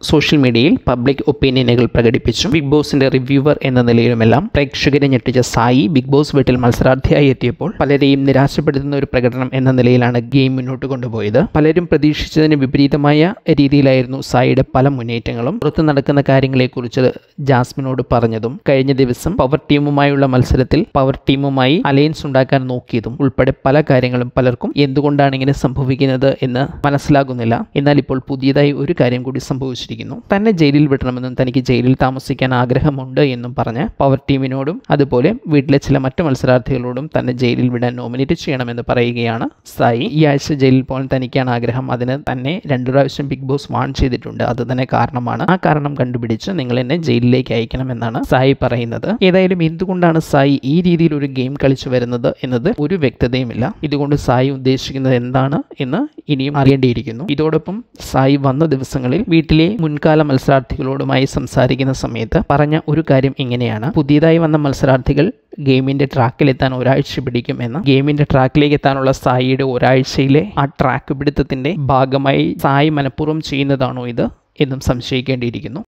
social മീഡിയയിൽ public ഒപ്പീനിയനുകൾ പ്രകടിപ്പിച്ചു big ബോസിന്റെ റിവ്യൂവർ എന്ന നിലയിലുമെല്ലാം പ്രേക്ഷകരെ ഞെട്ടിച്ച സായി ബിഗ് ബോസ് വീട്ടിൽ മത്സരാർത്ഥിയായി എത്തിയപ്പോൾ പലരെയും നിരാശപ്പെടുത്തുന്ന ഒരു പ്രകടനം എന്ന നിലയിലാണ് ഗെയിം മുന്നോട്ട് കൊണ്ടുപോയത് പലരും പ്രതീക്ഷിച്ചതിന് വിപരീതമായ രീതിയിലായിരുന്നു സായിയുടെ പല മുന്നേറ്റങ്ങളും പുറത്ത് നടക്കുന്ന കാര്യങ്ങളെക്കുറിച്ച് ജാസ്മിനോട് പറഞ്ഞതും കഴിഞ്ഞ ദിവസം പവർ ടീമുമായുള്ള മത്സരത്തിൽ പവർ ടീമുമായി അലയൻസ് ഉണ്ടാക്കാൻ നോക്കിയതും ഉൾപ്പെടെ പല കാര്യങ്ങളും പലർക്കും എന്തുകൊണ്ടാണ് ഇങ്ങനെ സംഭവിക്കുന്നത് എന്ന് മനസ്സിലാകുന്നില്ല എന്നാൽ ഇപ്പോൾ പുതിയതായി ഒരു കാര്യം കൂടി സംഭവിച്ചിരിക്കുന്നു തന്നെ ജയിലിൽ വിടണമെന്നും തനിക്ക് ജയിലിൽ താമസിക്കാൻ ആഗ്രഹമുണ്ട് എന്നും പറഞ്ഞ് പവർ ടീമിനോടും അതുപോലെ വീട്ടിലെ ചില മറ്റു മത്സരാർത്ഥികളോടും തന്നെ ജയിലിൽ വിടാൻ നോമിനേറ്റ് ചെയ്യണമെന്ന് പറയുകയാണ് സായി ഈ ആഴ്ച ജയിലിൽ പോകാൻ തനിക്കാണ് ആഗ്രഹം അതിന് തന്നെ രണ്ടു പ്രാവശ്യം ബിഗ് ബോസ് വാൺ ചെയ്തിട്ടുണ്ട് അത് തന്നെ കാരണമാണ് ആ കാരണം കണ്ടുപിടിച്ച് നിങ്ങൾ എന്നെ ജയിലിലേക്ക് അയക്കണമെന്നാണ് സായി പറയുന്നത് ഏതായാലും എന്തുകൊണ്ടാണ് സായി ഈ രീതിയിൽ ഒരു ഗെയിം കളിച്ചു വരുന്നത് എന്നത് ഒരു വ്യക്തതയുമില്ല ഇതുകൊണ്ട് സായി ഉദ്ദേശിക്കുന്നത് എന്താണ് എന്ന് ഇനിയും അറിയേണ്ടിയിരിക്കുന്നു ഇതോടൊപ്പം സായി വന്ന ദിവസങ്ങളിൽ വീട്ടിലെ മുൻകാല മത്സരാർത്ഥികളോടുമായി സംസാരിക്കുന്ന സമയത്ത് പറഞ്ഞ ഒരു കാര്യം ഇങ്ങനെയാണ് പുതിയതായി വന്ന മത്സരാർത്ഥികൾ ഗെയിമിന്റെ ട്രാക്കിലെത്താൻ ഒരാഴ്ച പിടിക്കും എന്ന ഗെയിമിന്റെ ട്രാക്കിലേക്ക് എത്താനുള്ള സായിയുടെ ഒരാഴ്ചയിലെ ആ ട്രാക്ക് പിടുത്തത്തിന്റെ ഭാഗമായി സായി മനഃപൂർവ്വം ചെയ്യുന്നതാണോ ഇത് എന്നും സംശയിക്കേണ്ടിയിരിക്കുന്നു